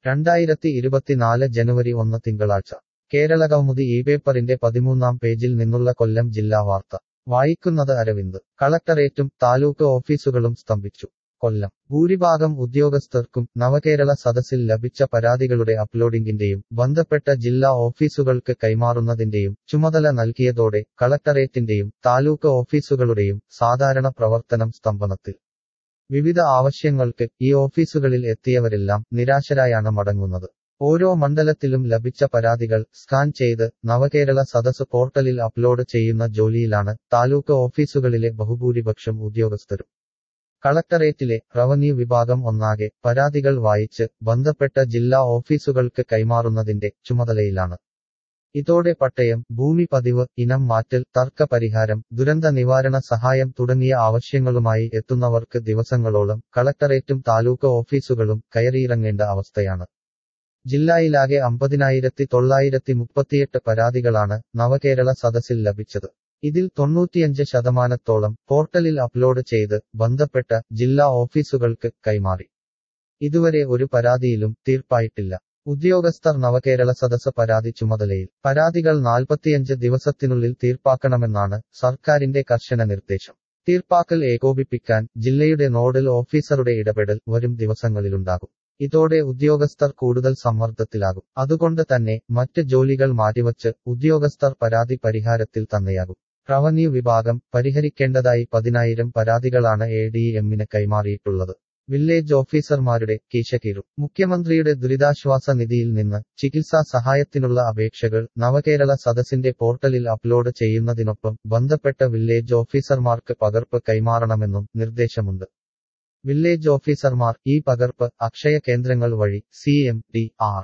രണ്ടായിരത്തി ഇരുപത്തിനാല് ജനുവരി ഒന്ന് തിങ്കളാഴ്ച കേരളകൗമുദി ഈ പേപ്പറിന്റെ പതിമൂന്നാം പേജിൽ നിന്നുള്ള കൊല്ലം ജില്ലാ വാർത്ത വായിക്കുന്നത് അരവിന്ദ് കളക്ടറേറ്റും താലൂക്ക് ഓഫീസുകളും സ്തംഭിച്ചു കൊല്ലം ഭൂരിഭാഗം ഉദ്യോഗസ്ഥർക്കും നവകേരള സദസ്സിൽ ലഭിച്ച പരാതികളുടെ അപ്ലോഡിംഗിന്റെയും ബന്ധപ്പെട്ട ജില്ലാ ഓഫീസുകൾക്ക് കൈമാറുന്നതിന്റെയും ചുമതല നൽകിയതോടെ കളക്ടറേറ്റിന്റെയും താലൂക്ക് ഓഫീസുകളുടെയും സാധാരണ പ്രവർത്തനം സ്തംഭനത്തിൽ വിവിധ ആവശ്യങ്ങൾക്ക് ഈ ഓഫീസുകളിൽ എത്തിയവരെല്ലാം നിരാശരായാണ് മടങ്ങുന്നത് ഓരോ മണ്ഡലത്തിലും ലഭിച്ച പരാതികൾ സ്കാൻ ചെയ്ത് നവകേരള സദസ് പോർട്ടലിൽ അപ്ലോഡ് ചെയ്യുന്ന ജോലിയിലാണ് താലൂക്ക് ഓഫീസുകളിലെ ബഹുഭൂരിപക്ഷം ഉദ്യോഗസ്ഥരും കളക്ടറേറ്റിലെ റവന്യൂ വിഭാഗം ഒന്നാകെ പരാതികൾ വായിച്ച് ബന്ധപ്പെട്ട ജില്ലാ ഓഫീസുകൾക്ക് കൈമാറുന്നതിന്റെ ചുമതലയിലാണ് ഇതോടെ പട്ടയം ഭൂമി പതിവ് ഇനം മാറ്റൽ തർക്ക പരിഹാരം ദുരന്ത നിവാരണ സഹായം തുടങ്ങിയ ആവശ്യങ്ങളുമായി എത്തുന്നവർക്ക് ദിവസങ്ങളോളം കളക്ടറേറ്റും താലൂക്ക് ഓഫീസുകളും കയറിയിറങ്ങേണ്ട അവസ്ഥയാണ് ജില്ലയിലാകെ അമ്പതിനായിരത്തി തൊള്ളായിരത്തി മുപ്പത്തിയെട്ട് പരാതികളാണ് നവകേരള സദസ്സിൽ ലഭിച്ചത് ഇതിൽ തൊണ്ണൂറ്റിയഞ്ച് ശതമാനത്തോളം പോർട്ടലിൽ അപ്ലോഡ് ചെയ്ത് ബന്ധപ്പെട്ട ജില്ലാ ഓഫീസുകൾക്ക് കൈമാറി ഇതുവരെ ഒരു പരാതിയിലും തീർപ്പായിട്ടില്ല ഉദ്യോഗസ്ഥർ നവകേരള സദസ് പരാതി ചുമതലയിൽ പരാതികൾ നാൽപ്പത്തിയഞ്ച് ദിവസത്തിനുള്ളിൽ തീർപ്പാക്കണമെന്നാണ് സർക്കാരിന്റെ കർശന നിർദ്ദേശം തീർപ്പാക്കൽ ഏകോപിപ്പിക്കാൻ ജില്ലയുടെ നോഡൽ ഓഫീസറുടെ ഇടപെടൽ വരും ദിവസങ്ങളിലുണ്ടാകും ഇതോടെ ഉദ്യോഗസ്ഥർ കൂടുതൽ സമ്മർദ്ദത്തിലാകും അതുകൊണ്ട് തന്നെ മറ്റ് ജോലികൾ മാറ്റിവച്ച് ഉദ്യോഗസ്ഥർ പരാതി പരിഹാരത്തിൽ തന്നെയാകും റവന്യൂ വിഭാഗം പരിഹരിക്കേണ്ടതായി പതിനായിരം പരാതികളാണ് എ ഡി എമ്മിന് കൈമാറിയിട്ടുള്ളത് വില്ലേജ് ഓഫീസർമാരുടെ കീശകീറും മുഖ്യമന്ത്രിയുടെ ദുരിതാശ്വാസ നിധിയിൽ നിന്ന് ചികിത്സാ സഹായത്തിനുള്ള അപേക്ഷകൾ നവകേരള സദസ്സിന്റെ പോർട്ടലിൽ അപ്ലോഡ് ചെയ്യുന്നതിനൊപ്പം ബന്ധപ്പെട്ട വില്ലേജ് ഓഫീസർമാർക്ക് പകർപ്പ് കൈമാറണമെന്നും നിർദ്ദേശമുണ്ട് വില്ലേജ് ഓഫീസർമാർ ഈ പകർപ്പ് അക്ഷയ കേന്ദ്രങ്ങൾ വഴി C M D R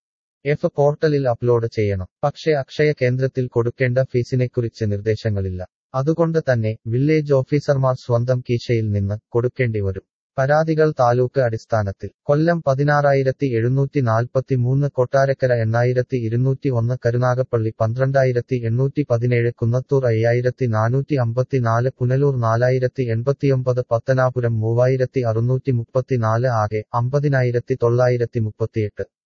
F പോർട്ടലിൽ അപ്ലോഡ് ചെയ്യണം പക്ഷേ അക്ഷയ കേന്ദ്രത്തിൽ കൊടുക്കേണ്ട ഫീസിനെക്കുറിച്ച് നിർദ്ദേശങ്ങളില്ല അതുകൊണ്ട് തന്നെ വില്ലേജ് ഓഫീസർമാർ സ്വന്തം കീശയിൽ നിന്ന് കൊടുക്കേണ്ടി വരും പരാതികൾ താലൂക്ക് അടിസ്ഥാനത്തിൽ കൊല്ലം പതിനാറായിരത്തി എഴുന്നൂറ്റി നാൽപ്പത്തി മൂന്ന് കൊട്ടാരക്കര എണ്ണായിരത്തി ഇരുന്നൂറ്റി ഒന്ന് കരുനാഗപ്പള്ളി പന്ത്രണ്ടായിരത്തി എണ്ണൂറ്റി പതിനേഴ് കുന്നത്തൂർ അയ്യായിരത്തി നാനൂറ്റി അമ്പത്തിനാല് പുനലൂർ നാലായിരത്തി എൺപത്തിയൊമ്പത് പത്തനാപുരം മൂവായിരത്തി അറുന്നൂറ്റി മുപ്പത്തിനാല് ആകെ അമ്പതിനായിരത്തി തൊള്ളായിരത്തി മുപ്പത്തിയെട്ട്